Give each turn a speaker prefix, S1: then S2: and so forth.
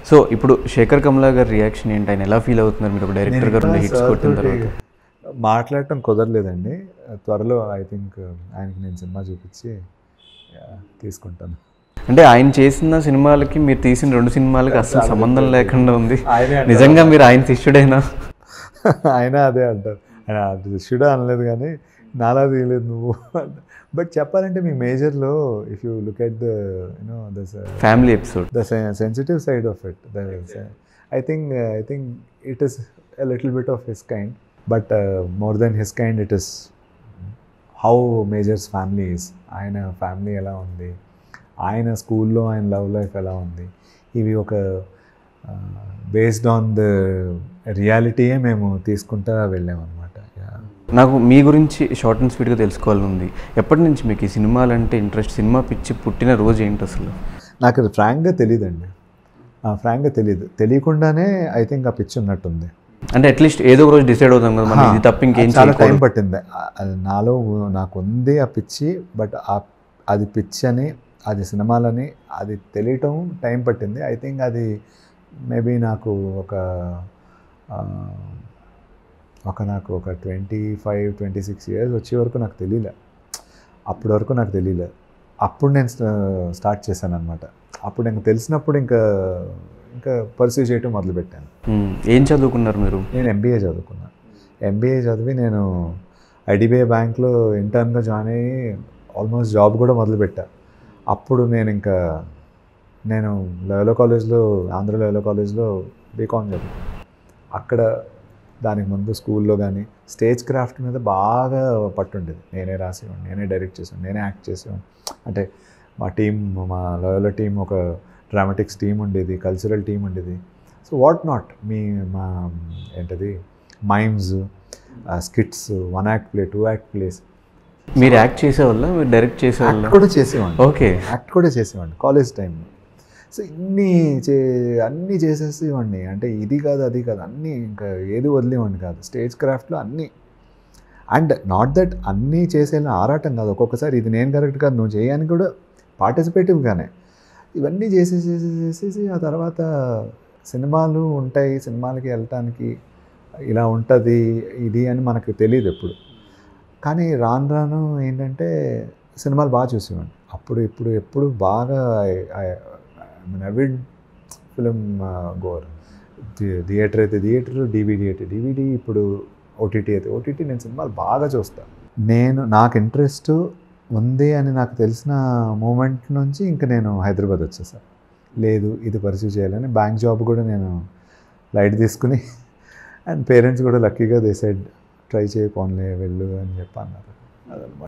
S1: So ఇప్పుడు శేఖర్ కమలా గారి reaction ఏంటి ఆయన ఎలా ఫీల్ అవుతున్నారు మీరు ఒక డైరెక్టర్ గారు
S2: నేను
S1: హిట్స్
S2: ఇంకా
S1: కొట్టిన
S2: సార్ తోటి
S1: తర్వాత
S2: మాట్లాడటం కుదరలేదండి త్వరలో ఐ థింక్ ఆయనకి నేను సినిమా చూపించి ఆ, తీసుకుంటాను
S1: అంటే ఆయన చేసిన సినిమాలకి మీరు తీసిన రెండు సినిమాలకి అసలు సంబంధం లేకుండా ఉంది
S2: ఆయనే అంటారు.
S1: నిజంగా మీరు ఆయన శిష్యుడైనా
S2: ఆయన అదే అంటారు ఆయన శిష్యుడా అనలేదు కానీ నాలా తీయలేదు నువ్వు బట్ చెప్పాలంటే మీ మేజర్లో if you look at the you know the
S1: family episode
S2: the sen- sensitive side of it. The, I think uh, I think it is a little bit of his kind, but uh, more than his kind, it is how Major's family is. ఆయన family ఎలా ఉంది ఆయన స్కూల్లో ఆయన love life ఎలా ఉంది ఇవి ఒక బేస్డ్ ఆన్ ద రియాలిటీయే మేము తీసుకుంటా వెళ్ళామన్నమాట Yeah.
S1: నాకు మీ గురించి షార్ట్ అండ్ స్వీట్గా తెలుసుకోవాలని ఉంది ఎప్పటి నుంచి మీకు ఈ సినిమాలంటే ఇంట్రెస్ట్ సినిమా పిచ్చి పుట్టిన రోజు ఏంటి అసలు
S2: నాకు అది ఫ్రాంక్గా తెలియదండి ఫ్రాంక్గా తెలియదు తెలియకుండానే ఐ థింక్ ఆ పిచ్చి ఉన్నట్టుంది
S1: అంటే అట్లీస్ట్ ఏదో ఒక రోజు డిసైడ్ అవుతాం కదా మనం ఇది తప్ప ఇంకేం
S2: చాలా టైం
S1: చేయకూడదు
S2: పట్టింది ఆ- అది నాలో నాకు ఉంది ఆ పిచ్చి బట్ ఆ అది పిచ్చి అని అది సినిమాలని అది తెలియటం టైం పట్టింది ఐ థింక్ అది మేబీ నాకు ఒక ఆ, ఒక నాకు ఒక twenty five twenty six years వచ్చే వరకు నాకు తెలియలే అప్పటి వరకు నాకు తెలియలే అప్పుడు నేను స్టార్ట్ చేశాను అనమాట అప్పుడు ఇంకా తెలిసినప్పుడు ఇంకా ఇంకా పర్సీవ్ చేయటం మొదలుపెట్టాను
S1: మ్మ్. ఏం చదువుకున్నారు మీరు
S2: నేను ఎంబీఏ చదువుకున్నాను ఎంబీఏ చదివి నేను ఐడిబిఐ బ్యాంక్లో ఇంటర్న్గా జాయిన్ అయ్యి ఆల్మోస్ట్ జాబ్ కూడా మొదలుపెట్టా అప్పుడు నేను ఇంకా నేను లెవెలో కాలేజ్లో ఆంధ్ర లెవెలో కాలేజ్లో బీకామ్ చదువుకున్నాను అక్కడ దానికి ముందు స్కూల్లో కానీ స్టేజ్ క్రాఫ్ట్ మీద బాగా పట్టుండేది నేనే రాసేవాడిని నేనే డైరెక్ట్ చేసేవాడిని నేనే యాక్ట్ చేసేవాడిని అంటే మా టీం మా లెవెల్లో టీం ఒక డ్రామాటిక్స్ టీం ఉండేది కల్చరల్ టీం ఉండేది సో వాట్ నాట్ మీ మా ఏంటది mimes skits one act play two act plays
S1: మీరు యాక్ట్ చేసేవాళ్ళ మీరు డైరెక్ట్ చేసేవాళ్ళ
S2: యాక్ట్ కూడా చేసేవాడిని
S1: ఓకే
S2: యాక్ట్ కూడా చేసేవాడిని కాలేజ్ టైంలో సో ఇన్ని చే అన్నీ చేసేసేవాడిని అంటే ఇది కాదు అది కాదు అన్నీ ఇంకా ఏది వదిలేవాడిని కాదు స్టేజ్ క్రాఫ్ట్లో అన్నీ అండ్ నాట్ దట్ అన్నీ చేసేలా ఆరాటం కాదు ఒక్కొక్కసారి ఇది నేను కరెక్ట్ కాదు నువ్వు చేయని కూడా పార్టిసిపేటివ్గానే ఇవన్నీ చేసేసి చేసేసి చేసేసి ఆ తర్వాత సినిమాలు ఉంటాయి సినిమాలకి వెళ్ళటానికి ఇలా ఉంటుంది ఇది అని మనకు తెలియదు ఎప్పుడు కానీ రాను రాను ఏంటంటే సినిమాలు బాగా చూసేవాడిని అప్పుడు ఇప్పుడు ఎప్పుడు బాగా అవిడ్ ఫిలిం గోర్ థియేటర్ అయితే థియేటర్ డివిడి అయితే డివిడి ఇప్పుడు ఓటీటీ అయితే ఓటీటీ నేను సినిమాలు బాగా చూస్తాను నేను నాకు ఇంట్రెస్ట్ ఉంది అని నాకు తెలిసిన మూమెంట్ నుంచి ఇంకా నేను హైదరాబాద్ వచ్చేసాను లేదు ఇది పర్సూ చేయాలని బ్యాంక్ జాబ్ కూడా నేను లైట్ తీసుకుని అండ్ పేరెంట్స్ కూడా లక్కీగా దే సైడ్ ట్రై చేయపోన్లే వెళ్ళు అని చెప్పి అన్నారు అదనమాట